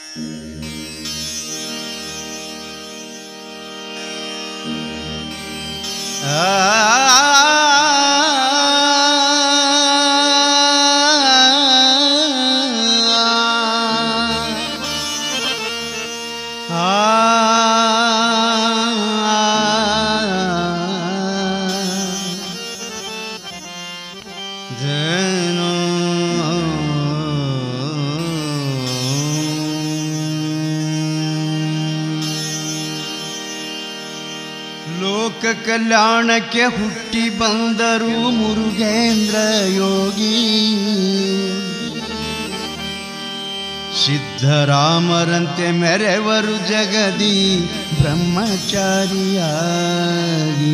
ಲೋಕ ಕಲ್ಯಾಣಕ್ಕೆ ಹುಟ್ಟಿ ಬಂದರು ಮುರುಗೇಂದ್ರ ಯೋಗಿ ಸಿದ್ಧರಾಮರಂತೆ ಮೆರೆವರು ಜಗದಿ ಬ್ರಹ್ಮಚಾರಿಯಾಗಿ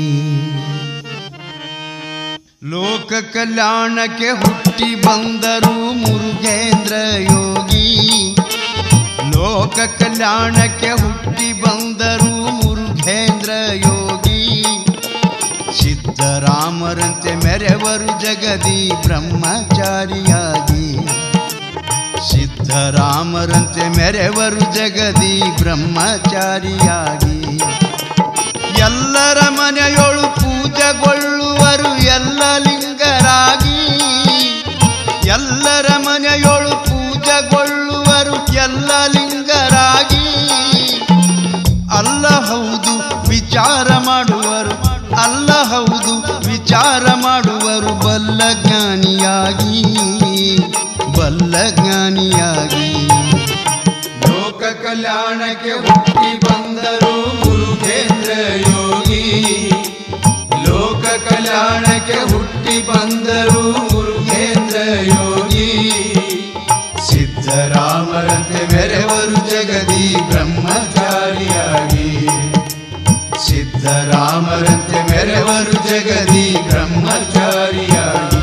ಲೋಕ ಕಲ್ಯಾಣಕ್ಕೆ ಹುಟ್ಟಿ ಬಂದರು ಮುರುಗೇಂದ್ರ ಯೋಗಿ ಲೋಕ ಕಲ್ಯಾಣಕ್ಕೆ ಹುಟ್ಟಿ ಬಂದರು ಮುರುಘೇಂದ್ರ ಯೋಗಿ ಸಿದ್ಧರಾಮರಂತೆ ಮೆರೆವರು ಜಗದಿ ಬ್ರಹ್ಮಚಾರಿಯಾಗಿ ಸಿದ್ಧರಾಮರಂತೆ ಮೆರೆವರು ಜಗದಿ ಬ್ರಹ್ಮಚಾರಿಯಾಗಿ ಎಲ್ಲರ ಮನೆಯೊಳು ಪೂಜೆಗೊಳ್ಳುವರು ಎಲ್ಲ ಲಿಂಗರಾಗಿ ಎಲ್ಲರ ಮನೆಯೊಳು ಪೂಜೆಗೊಳ್ಳುವರು ಎಲ್ಲ ಲಿಂಗರಾಗಿ ಅಲ್ಲ ಹೌದು ವಿಚಾರ ಮಾಡುವರು ಅಲ್ಲ ಹೌದು ವಿಚಾರ ಮಾಡುವರು ಬಲ್ಲ ಜ್ಞಾನಿಯಾಗಿ ಬಲ್ಲ ಜ್ಞಾನಿಯಾಗಿ ಲೋಕ ಕಲ್ಯಾಣಕ್ಕೆ ಹುಟ್ಟಿ ಬಂದರು ಮುರುಗೇಂದ್ರ ಯೋಗಿ ಲೋಕ ಕಲ್ಯಾಣಕ್ಕೆ ಹುಟ್ಟಿ ಬಂದರು ಮುರುಗೇಂದ್ರ ಯೋಗಿ ಸಿದ್ಧರಾಮರಂತೆ ಮೆರೆವರು ಜಗದಿ ಬ್ರಹ್ಮಚಾರಿಯಾಗಿ ಸಿದ್ಧರಾಮರಂತೆ ಮೆರೆವರು ಜಗದಿ ಬ್ರಹ್ಮಚಾರಿಯಾಗಿ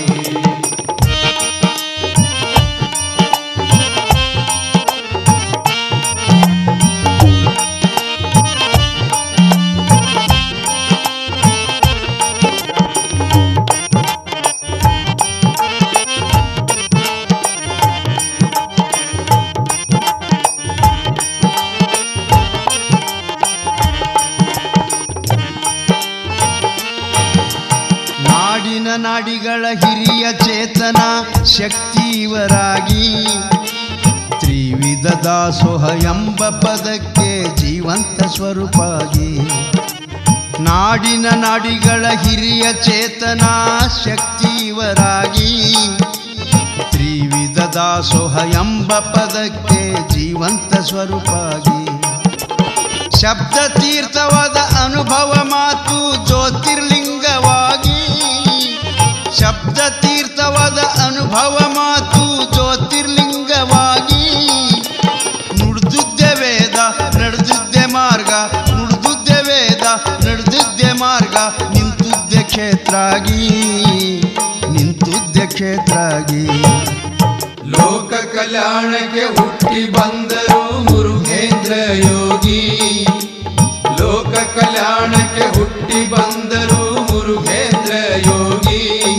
ನಾಡಿನ ನಾಡಿಗಳ ಹಿರಿಯ ಚೇತನ ಶಕ್ತಿಯವರಾಗಿ ತ್ರಿವಿಧ ದಾಸೋಹ ಎಂಬ ಪದಕ್ಕೆ ಜೀವಂತ ಸ್ವರೂಪಾಗಿ ನಾಡಿನ ನಾಡಿಗಳ ಹಿರಿಯ ಚೇತನ ಶಕ್ತಿಯವರಾಗಿ ತ್ರಿವಿಧ ದಾಸೋಹ ಎಂಬ ಪದಕ್ಕೆ ಜೀವಂತ ಸ್ವರೂಪಾಗಿ ಶಬ್ದ ತೀರ್ಥವಾದ ಅನುಭವ ಮಾತು ಜ್ಯೋತಿರ್ಲಿಂಗವಾಗಿ ಶಬ್ದ ತೀರ್ಥವಾದ ಅನುಭವ ಮಾತು ಜ್ಯೋತಿರ್ಲಿಂಗವಾಗಿ ನುಡಿದುದ್ದೆ ವೇದ ನಡೆದಿದ್ದೆ ಮಾರ್ಗ ನುಡಿದುದ್ದೆ ವೇದ ನಡೆದಿದ್ದೆ ಮಾರ್ಗ ನಿಂತುದ್ದೆ ಕ್ಷೇತ್ರಾಗಿ ನಿಂತುದ್ದೆ ಕ್ಷೇತ್ರಾಗಿ ಲೋಕ ಕಲ್ಯಾಣಕ್ಕೆ ಹುಟ್ಟಿ ಬಂದರು ಮುರುಗೇಂದ್ರ ಯೋಗಿ ಲೋಕ ಕಲ್ಯಾಣಕ್ಕೆ ಹುಟ್ಟಿ ಬಂದರು ಮುರುಗೇಂದ್ರ ಯೋಗಿ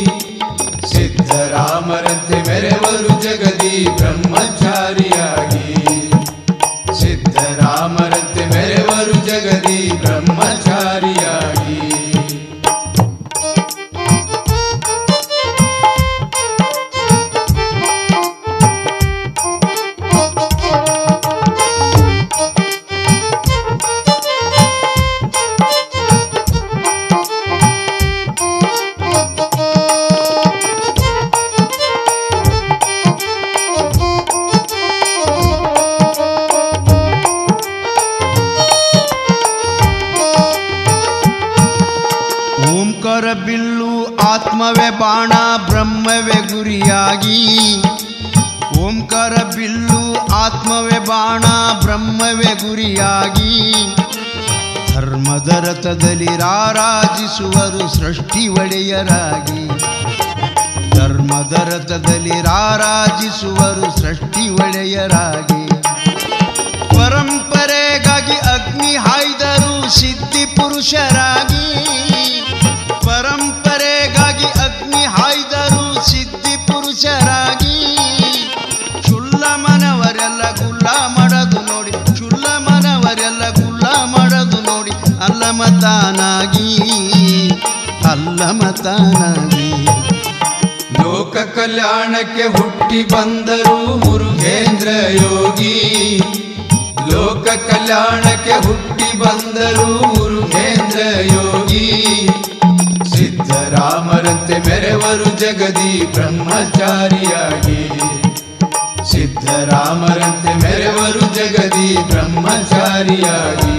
ಸಿದ್ಧರಾಮರಂತೆ ಮೆರೆವರು ಜಗದಿ ಬ್ರಹ್ಮಚಾರಿಯಾಗಿ ಸಿದ್ಧರಾಮರಂತೆ ಮೆರೆವರು ಜಗದಿ ಬ್ರಹ್ಮಚಾರಿಯಾಗಿ ಓಂಕಾರ ಬಿಲ್ಲು ಆತ್ಮವೇ ಬಾಣ ಬ್ರಹ್ಮವೇ ಗುರಿಯಾಗಿ ಓಂಕಾರ ಬಿಲ್ಲು ಆತ್ಮವೇ ಬಾಣ ಬ್ರಹ್ಮವೇ ಗುರಿಯಾಗಿ ಧರ್ಮದ ರಥದಲ್ಲಿ ರಾರಾಜಿಸುವರು ಸೃಷ್ಟಿ ಒಡೆಯರಾಗಿ ಧರ್ಮದ ರಥದಲ್ಲಿ ರಾರಾಜಿಸುವರು ಸೃಷ್ಟಿ ಒಡೆಯರಾಗಿ ಪರಂಪರೆಗಾಗಿ ಅಗ್ನಿ ಹಾಯ್ದರು ಸಿದ್ಧಿ ಪುರುಷರಾಗಿ ಪರಂಪರೆಗಾಗಿ ಅಗ್ನಿ ಹಾಯ್ದರು ಸಿದ್ಧಿ ಪುರುಷರಾಗಿ ಚುಲ್ಲ ಮನವರೆಲ್ಲ ಗುಲ್ಲ ಮತಾನಾಗಿ ಅಲ್ಲ ಮತಾನಾಗಿ ಲೋಕ ಕಲ್ಯಾಣಕ್ಕೆ ಹುಟ್ಟಿ ಬಂದರು ಮುರುಘೇಂದ್ರ ಯೋಗಿ ಲೋಕ ಕಲ್ಯಾಣಕ್ಕೆ ಹುಟ್ಟಿ ಬಂದರು ಮುರುಘೇಂದ್ರ ಯೋಗಿ ಸಿದ್ಧರಾಮರಂತೆ ಮೆರೆವರು ಜಗದಿ ಬ್ರಹ್ಮಚಾರಿಯಾಗಿ ಸಿದ್ಧರಾಮರಂತೆ ಮೆರೆವರು ಜಗದಿ ಬ್ರಹ್ಮಚಾರಿಯಾಗಿ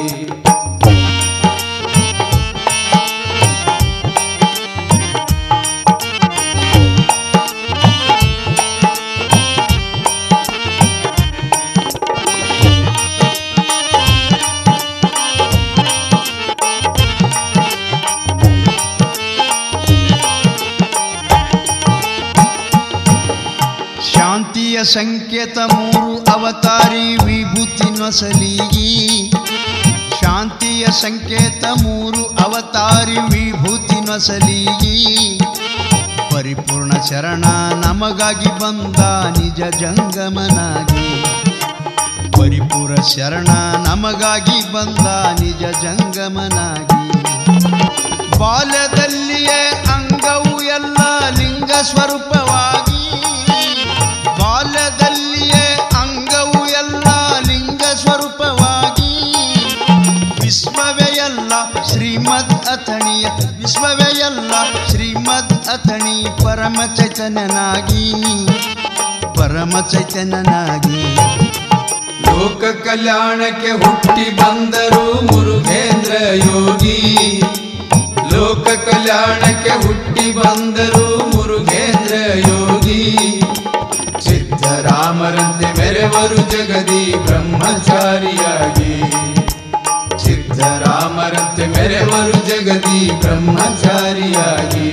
ಶಾಂತಿಯ ಸಂಕೇತ ಮೂರು ಅವತಾರಿ ವಿಭೂತಿ ನೊಸಲಿಗಿ ಶಾಂತಿಯ ಸಂಕೇತ ಮೂರು ಅವತಾರಿ ವಿಭೂತಿ ನೊಸಲಿಗಿ ಪರಿಪೂರ್ಣ ಶರಣ ನಮಗಾಗಿ ಬಂದ ನಿಜ ಜಂಗಮನಾಗಿ ಪರಿಪೂರ್ಣ ಶರಣ ನಮಗಾಗಿ ಬಂದ ನಿಜ ಜಂಗಮನಾಗಿ ಬಾಲ್ಯದಲ್ಲಿಯೇ ಅಂಗವು ಎಲ್ಲ ಲಿಂಗ ಸ್ವರೂಪವಾಗಿ ಬಾಲ್ಯದಲ್ಲಿಯೇ ಅಂಗವು ಎಲ್ಲ ಲಿಂಗ ಸ್ವರೂಪವಾಗಿ ವಿಶ್ವವೇ ಎಲ್ಲ ಶ್ರೀಮದ್ ಅಥಣಿಯ ವಿಶ್ವವೇ ಎಲ್ಲ ಶ್ರೀಮದ್ ಅಥಣಿ ಪರಮ ಚೈತನ್ಯನಾಗಿ ಪರಮ ಚೈತನ್ಯನಾಗಿ ಲೋಕ ಕಲ್ಯಾಣಕ್ಕೆ ಹುಟ್ಟಿ ಬಂದರು ಮುರುಘೇಂದ್ರ ಯೋಗಿ ಲೋಕ ಕಲ್ಯಾಣಕ್ಕೆ ಹುಟ್ಟಿ ಬಂದರು ಮುರುಘೇಂದ್ರ ಯೋಗಿ ಸಿದ್ಧರಾಮರಂತೆ ಮೆರೆವರು ಜಗದಿ ಬ್ರಹ್ಮಚಾರಿಯಾಗಿ ಸಿದ್ಧರಾಮರಂತೆ ಮೆರೆವರು ಜಗದಿ ಬ್ರಹ್ಮಚಾರಿಯಾಗಿ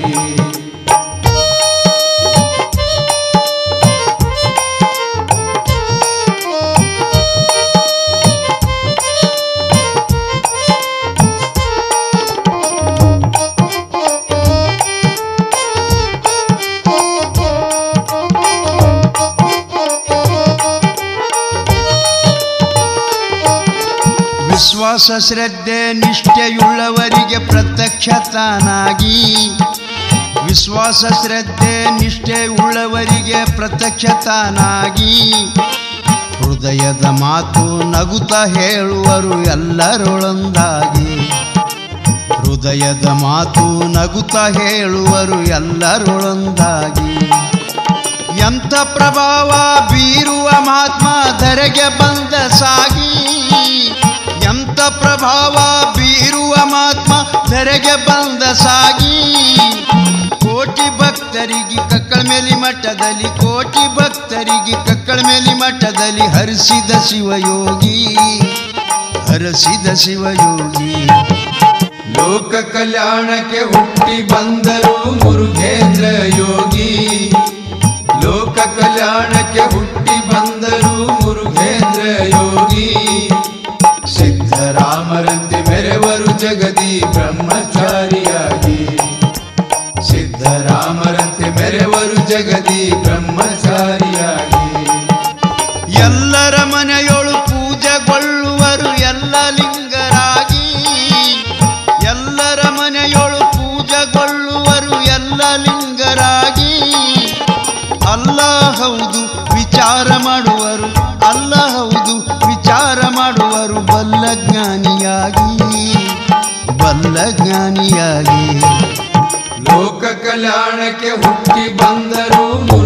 ವಿಶ್ವಾಸ ಶ್ರದ್ಧೆ ನಿಷ್ಠೆಯುಳ್ಳವರಿಗೆ ಪ್ರತ್ಯಕ್ಷ ತಾನಾಗಿ ವಿಶ್ವಾಸ ಶ್ರದ್ಧೆ ನಿಷ್ಠೆ ಉಳ್ಳವರಿಗೆ ಪ್ರತ್ಯಕ್ಷ ತಾನಾಗಿ ಹೃದಯದ ಮಾತು ನಗುತ್ತ ಹೇಳುವರು ಎಲ್ಲರೊಳೊಂದಾಗಿ ಹೃದಯದ ಮಾತು ನಗುತ್ತ ಹೇಳುವರು ಎಲ್ಲರೊಳೊಂದಾಗಿ ಎಂಥ ಪ್ರಭಾವ ಬೀರುವ ಮಹಾತ್ಮ ಧರೆಗೆ ಬಂದ ಸಾಗಿ ಎಂಥ ಪ್ರಭಾವ ಬೀರುವ ಮಹಾತ್ಮ ಧರೆಗೆ ಬಂದ ಸಾಗಿ ಕೋಟಿ ಭಕ್ತರಿಗೆ ಕಕ್ಕಳ ಮೇಲಿ ಮಠದಲ್ಲಿ ಕೋಟಿ ಭಕ್ತರಿಗೆ ಕಕ್ಕಳ ಮೇಲಿ ಮಠದಲ್ಲಿ ಹರಿಸಿದ ಶಿವಯೋಗಿ ಹರಸಿದ ಶಿವಯೋಗಿ ಲೋಕ ಕಲ್ಯಾಣಕ್ಕೆ ಹುಟ್ಟಿ ಬಂದರು ಮುರುಘೇಂದ್ರ ಯೋಗಿ ಲೋಕ ಕಲ್ಯಾಣಕ್ಕೆ ಹುಟ್ಟಿ ಬಂದರು ಮುರುಘೇಂದ್ರ ಯೋಗಿ ಸಿದ್ಧರಾಮರಂತೆ ಮೆರೆವರು ಜಗದಿ ಬ್ರಹ್ಮಚಾರಿಯಾಗಿ ಸಿದ್ಧರಾಮರಂತೆ ಮೆರೆವರು ಜಗದಿ ಬ್ರಹ್ಮಚಾರಿಯಾಗಿ ಎಲ್ಲರ ಮನೆಯೊಳು ಪೂಜೆಗೊಳ್ಳುವರು ಎಲ್ಲ ಲಿಂಗರಾಗಿ ಎಲ್ಲರ ಮನೆಯೊಳು ಪೂಜೆಗೊಳ್ಳುವರು ಎಲ್ಲ ಲಿಂಗರಾಗಿ ಅಲ್ಲ ಹೌದು ವಿಚಾರ ಮಾಡುವರು ಅಲ್ಲ ಹೌದು ವಿಚಾರ ಮಾಡುವರು ಬಲ್ಲ ಜ್ಞಾನಿಯಾಗಿ ಬಲ್ಲ ಜ್ಞಾನಿಯಾಗಿ ಲೋಕ ಕಲ್ಯಾಣಕ್ಕೆ ಹುಟ್ಟಿ ಬಂದರು